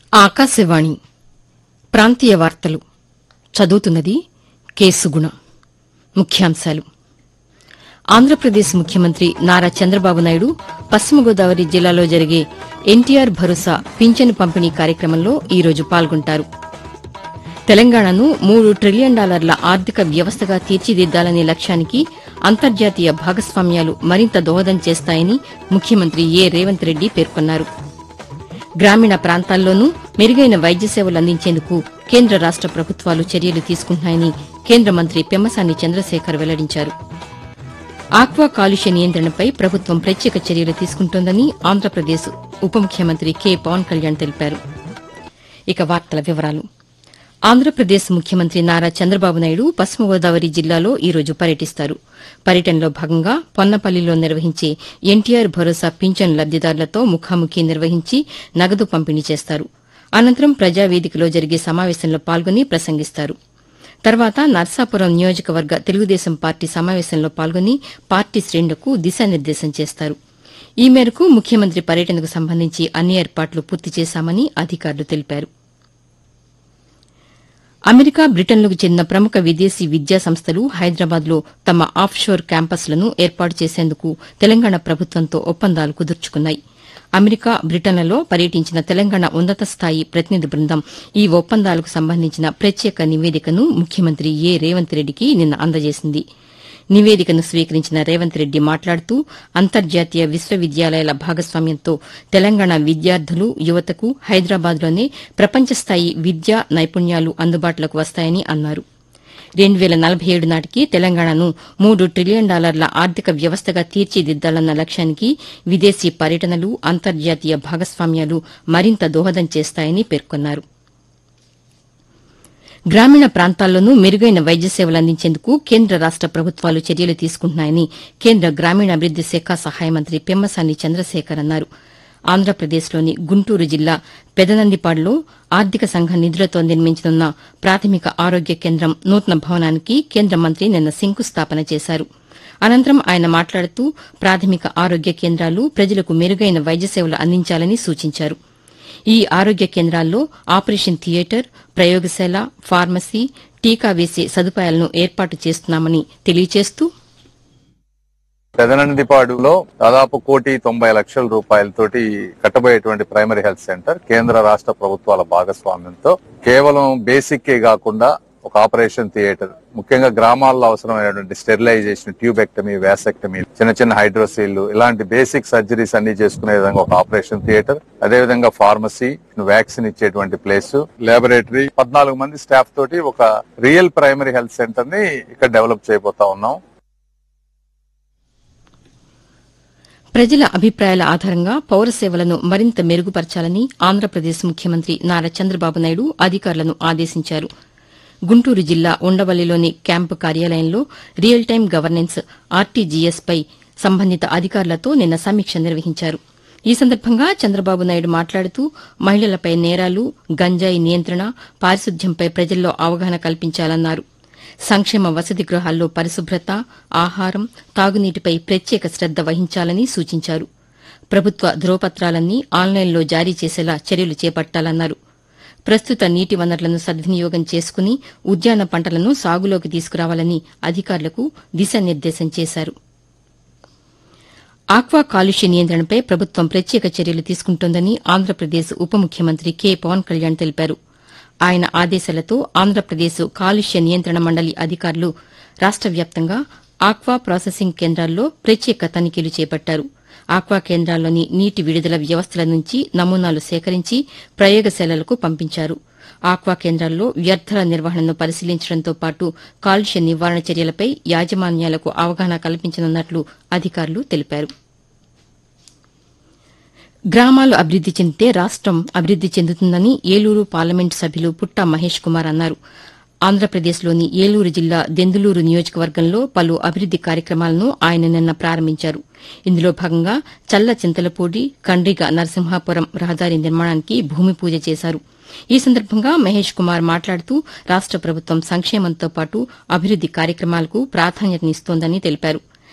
ఆకాశవాణి ప్రాంతీయ వార్తలు చదువుతున్నది కేసుగుణ ముఖ్యాంశాలు ఆంధ్రప్రదేశ్ ముఖ్యమంత్రి నారా చంద్రబాబు నాయుడు పశ్చిమ గోదావరి జిల్లాలో జరిగే ఎన్టీఆర్ భరోసా పింఛను పంపిణీ కార్యక్రమంలో ఈ రోజు పాల్గొంటారు తెలంగాణను మూడు ట్రిలియన్ డాలర్ల ఆర్థిక వ్యవస్థగా తీర్చిదిద్దాలనే లక్ష్యానికి అంతర్జాతీయ భాగస్వామ్యాలు మరింత దోహదం చేస్తాయని ముఖ్యమంత్రి ఏ రేవంత్ రెడ్డి పేర్కొన్నారు గ్రామీణ ప్రాంతాల్లోనూ మెరుగైన వైద్య సేవలు అందించేందుకు కేంద్ర రాష్ట ప్రభుత్వాలు చర్యలు తీసుకుంటున్నాయని కేంద్ర మంత్రి పెమ్మసాని చంద్రశేఖర్ వెల్లడించారు ఆక్వా కాలుష్య నియంత్రణపై ప్రభుత్వం ప్రత్యేక చర్యలు తీసుకుంటోందని ఆంధ్రప్రదేశ్ ఉప ముఖ్యమంత్రి కె పవన్ కళ్యాణ్ తెలిపారు ఇక వార్తల వివరాలు ఆంధ్రప్రదేశ్ ముఖ్యమంత్రి నారా చంద్రబాబు నాయుడు పశ్చిమ గోదావరి జిల్లాలో ఈ రోజు పర్యటిస్తారు పర్యటనలో భాగంగా పొన్నపల్లిలో నిర్వహించే ఎన్టీఆర్ భరోసా పింఛన్ లబ్దిదారులతో ముఖాముఖి నిర్వహించి నగదు పంపిణీ చేస్తారు అనంతరం ప్రజావేదికలో జరిగే సమావేశంలో పాల్గొని ప్రసంగిస్తారు తర్వాత నర్సాపురం నియోజకవర్గ తెలుగుదేశం పార్టీ సమావేశంలో పాల్గొని పార్టీ శ్రేణులకు దిశానిర్దేశం చేస్తారు ఈ మేరకు ముఖ్యమంత్రి పర్యటనకు సంబంధించి అన్ని ఏర్పాట్లు పూర్తి చేశామని అధికారులు తెలిపారు అమెరికా బ్రిటన్లకు చెందిన ప్రముఖ విదేశీ విద్యా సంస్థలు హైదరాబాద్లో తమ ఆఫ్షోర్ క్యాంపస్లను ఏర్పాటు చేసేందుకు తెలంగాణ ప్రభుత్వంతో ఒప్పందాలు కుదుర్చుకున్నాయి అమెరికా బ్రిటన్లలో పర్యటించిన తెలంగాణ ఉన్నత స్థాయి ప్రతినిధి బృందం ఈ ఒప్పందాలకు సంబంధించిన ప్రత్యేక నివేదికను ముఖ్యమంత్రి ఏ రేవంత్ రెడ్డికి నిన్న అందజేసింది నివేదికను స్వీకరించిన రేవంత్ రెడ్డి మాట్లాడుతూ అంతర్జాతీయ విశ్వవిద్యాలయాల భాగస్వామ్యంతో తెలంగాణ విద్యార్థులు యువతకు హైదరాబాద్లోనే ప్రపంచ స్థాయి విద్యా నైపుణ్యాలు అందుబాటులోకి వస్తాయని అన్నారు రెండు వేల నలభై ఏడు నాటికి తెలంగాణను మూడు ట్రిలియన్ డాలర్ల ఆర్థిక వ్యవస్థగా తీర్చిదిద్దాలన్న లక్ష్యానికి విదేశీ పర్యటనలు అంతర్జాతీయ భాగస్వామ్యాలు మరింత దోహదం చేస్తాయని పేర్కొన్నారు గ్రామీణ ప్రాంతాల్లోనూ మెరుగైన వైద్య సేవలు అందించేందుకు కేంద్ర రాష్ట ప్రభుత్వాలు చర్యలు తీసుకుంటున్నాయని కేంద్ర గ్రామీణాభివృద్ది శాఖ సహాయ మంత్రి పెమ్మసాని చంద్రశేఖర్ అన్నారు ఆంధ్రప్రదేశ్లోని గుంటూరు జిల్లా పెదనందిపాడులో ఆర్థిక సంఘ నిధులతో నిర్మించనున్న ప్రాథమిక ఆరోగ్య కేంద్రం నూతన భవనానికి కేంద్ర మంత్రి నిన్న శంకుస్థాపన చేశారు అనంతరం ఆయన మాట్లాడుతూ ప్రాథమిక ఆరోగ్య కేంద్రాలు ప్రజలకు మెరుగైన వైద్య సేవలు అందించాలని సూచించారు ఈ ఆరోగ్య కేంద్రాల్లో ఆపరేషన్ థియేటర్ ప్రయోగశాల ఫార్మసీ టీకా వేసే సదుపాయాలను ఏర్పాటు చేస్తున్నామని తెలియజేస్తూ పెదనందిపాడులో దాదాపు కోటి తొంభై లక్షల రూపాయలతోటి కట్టబోయేటువంటి ప్రైమరీ హెల్త్ సెంటర్ కేంద్ర రాష్ట్ర ప్రభుత్వాల భాగస్వామ్యంతో కేవలం బేసిక్ కాకుండా ఒక ఆపరేషన్ థియేటర్ ముఖ్యంగా గ్రామాల్లో అవసరమైనటువంటి స్టెరిలైజేషన్ ట్యూబెక్టమీ వ్యాసెక్టమీ చిన్న చిన్న హైడ్రోసీల్ ఇలాంటి బేసిక్ సర్జరీస్ అన్ని చేసుకునే విధంగా ఒక ఆపరేషన్ థియేటర్ అదే విధంగా ఫార్మసీ వ్యాక్సిన్ ఇచ్చేటువంటి ప్లేస్ లాబొరేటరీ పద్నాలుగు మంది స్టాఫ్ తోటి ఒక రియల్ ప్రైమరీ హెల్త్ సెంటర్ ని ఇక్కడ డెవలప్ చేయబోతా ఉన్నాం ప్రజల అభిప్రాయాల ఆధారంగా పౌర సేవలను మరింత మెరుగుపరచాలని ఆంధ్రప్రదేశ్ ముఖ్యమంత్రి నారా చంద్రబాబు నాయుడు అధికారులను ఆదేశించారు గుంటూరు జిల్లా ఉండవల్లిలోని క్యాంపు కార్యాలయంలో రియల్ టైం గవర్నెన్స్ ఆర్టీజీఎస్ పై సంబంధిత అధికారులతో నిన్న సమీక్ష నిర్వహించారు ఈ సందర్భంగా చంద్రబాబు నాయుడు మాట్లాడుతూ మహిళలపై నేరాలు గంజాయి నియంత్రణ పారిశుద్ధ్యంపై ప్రజల్లో అవగాహన కల్పించాలన్నారు సంక్షేమ వసతి గృహాల్లో పరిశుభ్రత ఆహారం తాగునీటిపై ప్రత్యేక శ్రద్ద వహించాలని సూచించారు ప్రభుత్వ ధ్రువపత్రాలన్నీ ఆన్లైన్లో జారీ చేసేలా చర్యలు చేపట్టాలన్నారు ప్రస్తుత నీటి వనరులను సద్వినియోగం చేసుకుని ఉద్యాన పంటలను సాగులోకి తీసుకురావాలని అధికారులకు దిశానిర్దేశం చేశారు ఆక్వా కాలుష్య నియంత్రణపై ప్రభుత్వం ప్రత్యేక చర్యలు తీసుకుంటోందని ఆంధ్రప్రదేశ్ ఉప ముఖ్యమంత్రి కె పవన్ కళ్యాణ్ తెలిపారు ఆయన ఆదేశాలతో ఆంధ్రప్రదేశ్ కాలుష్య నియంత్రణ మండలి అధికారులు రాష్ట వ్యాప్తంగా ఆక్వా ప్రాసెసింగ్ కేంద్రాల్లో ప్రత్యేక తనిఖీలు చేపట్టారు ఆక్వా కేంద్రాల్లోని నీటి విడుదల వ్యవస్థల నుంచి నమూనాలు సేకరించి ప్రయోగశాలలకు పంపించారు ఆక్వా కేంద్రాల్లో వ్యర్థాల నిర్వహణను పరిశీలించడంతో పాటు కాలుష్య నివారణ చర్యలపై యాజమాన్యాలకు అవగాహన కల్పించనున్నట్లు అధికారులు తెలిపారు గ్రామాలు అభివృద్ది చెందితే రాష్టం అభివృద్ది చెందుతుందని ఏలూరు పార్లమెంటు సభ్యులు పుట్టా మహేష్ కుమార్ అన్నారు ఆంధ్రప్రదేశ్లోని ఏలూరు జిల్లా దెందులూరు నియోజకవర్గంలో పలు అభివృద్ది కార్యక్రమాలను ఆయన నిన్న ప్రారంభించారు ఇందులో భాగంగా చల్ల చింతలపూడి కండ్రిగ నరసింహాపురం రహదారి నిర్మాణానికి భూమి పూజ చేశారు ఈ సందర్భంగా మహేష్ కుమార్ మాట్లాడుతూ రాష్ట ప్రభుత్వం సంక్షేమంతో పాటు అభివృద్ది కార్యక్రమాలకు ప్రాధాన్యతనిస్తోందని తెలిపారు